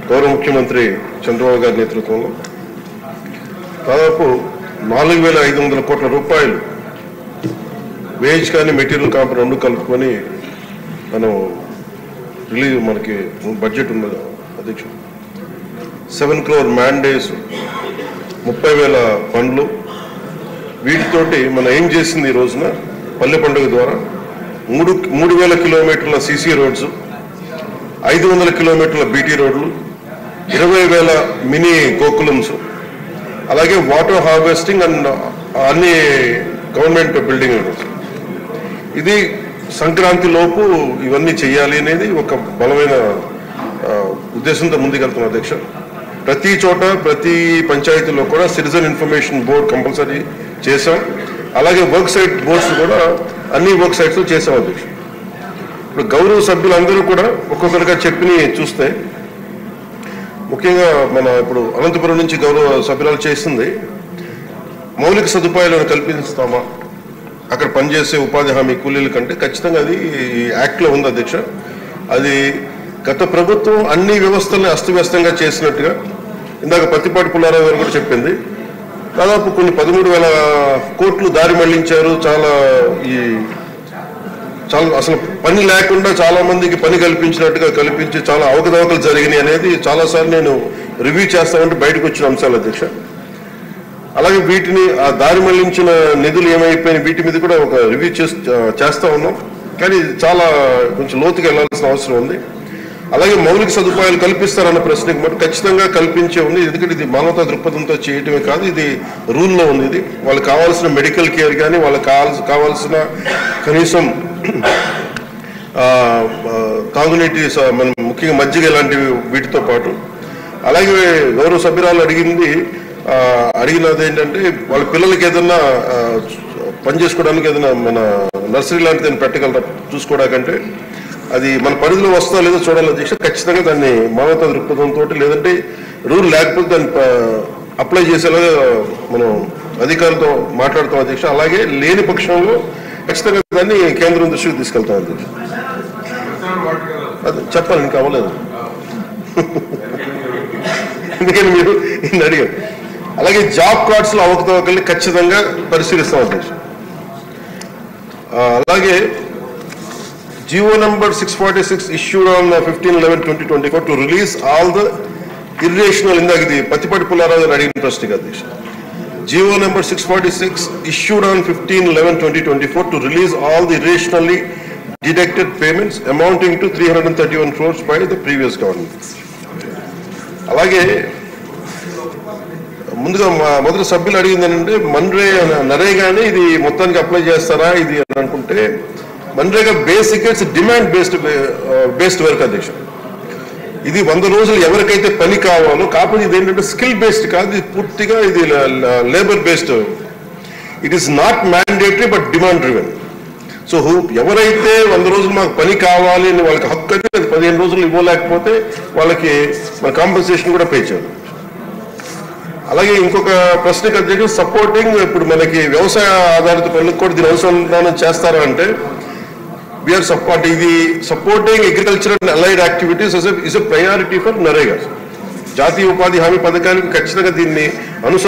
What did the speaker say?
గౌరవ ముఖ్యమంత్రి చంద్రబాబు గారి నేతృత్వంలో దాదాపు నాలుగు వేల ఐదు వందల కోట్ల రూపాయలు వేజ్ కానీ మెటీరియల్ కాంప్ రెండు కలుపుకొని మనం రిలీజ్ మనకి బడ్జెట్ ఉన్నది అధ్యక్షుడు సెవెన్ క్రోర్ మ్యాండేస్ ముప్పై వేల పండ్లు వీటితోటి మనం ఏం చేసింది ఈ రోజున పల్లె పండుగ ద్వారా మూడు మూడు వేల కిలోమీటర్ల సీసీ రోడ్స్ ఐదు వందల కిలోమీటర్ల బీటీ రోడ్లు ఇరవై వేల మినీ గోకులమ్స్ అలాగే వాటర్ హార్వెస్టింగ్ అండ్ అన్ని గవర్నమెంట్ బిల్డింగ్ ఇది సంక్రాంతి లోపు ఇవన్నీ చేయాలి అనేది ఒక బలమైన ఆ, ఉద్దేశంతో ముందుకెళ్తున్నాం అధ్యక్ష ప్రతి చోట ప్రతి పంచాయతీలో కూడా సిటిజన్ ఇన్ఫర్మేషన్ బోర్డ్ కంపల్సరీ చేశాం అలాగే వర్క్ సైట్ బోర్డ్స్ కూడా అన్ని వర్క్ సైట్స్ చేశాం అధ్యక్ష ఇప్పుడు గౌరవ సభ్యులందరూ కూడా ఒక్కొక్కరిగా చెప్పిని చూస్తే ముఖ్యంగా మన ఇప్పుడు అనంతపురం నుంచి గౌరవ సభ్యురాలు చేసింది మౌలిక సదుపాయాలను కల్పిస్తామా అక్కడ పనిచేసే ఉపాధి హామీ కూలీల కంటే ఖచ్చితంగా అది ఈ యాక్ట్లో ఉంది అధ్యక్ష అది గత ప్రభుత్వం అన్ని వ్యవస్థల్ని అస్తవ్యస్తంగా చేసినట్టుగా ఇందాక పత్తిపాటి పుల్లారావు గారు కూడా చెప్పింది దాదాపు కొన్ని పదమూడు వేల కోట్లు దారి మళ్లించారు చాలా ఈ చాలా అసలు పని లేకుండా చాలా మందికి పని కల్పించినట్టుగా కల్పించి చాలా అవకతవకలు జరిగినాయి అనేది చాలాసార్లు నేను రివ్యూ చేస్తామంటే బయటకు వచ్చిన అంశాలు అధ్యక్ష అలాగే వీటిని ఆ దారి మళ్లించిన నిధులు ఏమైపోయినాయి వీటి మీద కూడా ఒక రివ్యూ చేస్తా ఉన్నాం కానీ ఇది చాలా కొంచెం లోతుగా వెళ్లాల్సిన అవసరం ఉంది అలాగే మౌలిక సదుపాయాలు కల్పిస్తారన్న ప్రశ్నకు మటు ఖచ్చితంగా కల్పించే ఉంది ఎందుకంటే ఇది మానవతా దృక్పథంతో చేయటమే కాదు ఇది రూల్లో ఉంది ఇది వాళ్ళకి కావాల్సిన మెడికల్ కేర్ కానీ వాళ్ళకి కావాల్సి కావాల్సిన కనీసం ఆ, ఆ, తాగునీటి స- మన ముఖ్యంగా మజ్జిగ లాంటివి వీటితో పాటు అలాగే గౌరవ సభ్యురాలు అడిగింది ఆ, అడిగినది ఏంటంటే వాళ్ళ పిల్లలకి ఏదన్నా ఆ, పని చేసుకోవడానికి ఏదైనా మన నర్సరీ లాంటిది ఏదైనా పెట్టగలరా చూసుకోవడానికంటే అది మన పరిధిలో వస్తా లేదో చూడాలి అధ్యక్ష ఖచ్చితంగా దాన్ని మానవతా దృక్పథంతో లేదంటే రూల్ లేకపోతే దాన్ని అప్లై చేసేలాగా మనం అధికారులతో మాట్లాడతాం అధ్యక్ష అలాగే లేని పక్షంలో ఖచ్చితంగా దాన్ని కేంద్రం దృష్టికి తీసుకెళ్తాం అధ్యక్ష అది చెప్పాలి ఇంకా అవ్వలేదు ఎందుకని మీరు ఇన్ని అడిగారు అలాగే జాబ్ కార్డ్స్ లో అవకతవకల్ని ఖచ్చితంగా పరిశీలిస్తాం అధ్యక్ష ఆ, అలాగే G O number six forty six issued on fifteen eleven twenty twenty four to release all the irrational ఇందాక ఇది పత్తిపాటి పుల్లారావు గారు అడిగిన ప్రశ్న అధ్యక్ష G O number six forty six issued on fifteen eleven twenty twenty four to release all the irrationally deducted payments amounting to three hundred thirty one crores by the previous government అలాగే ముందుగా మా మొదటి సభ్యులు అడిగింది ఏంటంటే మన్రే నరేగాని ఇది మొత్తానికి అప్లై చేస్తారా ఇది అని అనుకుంటే మన్రేగా basic it's demand based based work అధ్యక్ష ఇది వంద రోజులు ఎవరికైతే పని కావాలో కాకపోతే ఇది ఏంటంటే స్కిల్ బేస్డ్ కాదు ఇది పూర్తిగా ఇది labour based it is not mandatory but demand driven so who ఎవరైతే వంద రోజులు మాకు పని కావాలి అని వాళ్ళకి హక్కు అయితే అది పదిహేను రోజులు ఇవ్వలేకపోతే వాళ్ళకి మన కాంపెన్సేషన్ కూడా పే చేయాలి అలాగే ఇంకొక ప్రశ్నకు అధ్యక్షుడు సపోర్టింగ్ ఇప్పుడు మనకి వ్యవసాయ ఆధారిత పనులకు కూడా దీని అనుసంధానం చేస్తారా అంటే వీఆర్ సపోర్ట్ ఇది supporting agriculture and allied activities is a priority for NREGA జాతీయ ఉపాధి హామీ పథకానికి ఖచ్చితంగా దీన్ని అనుస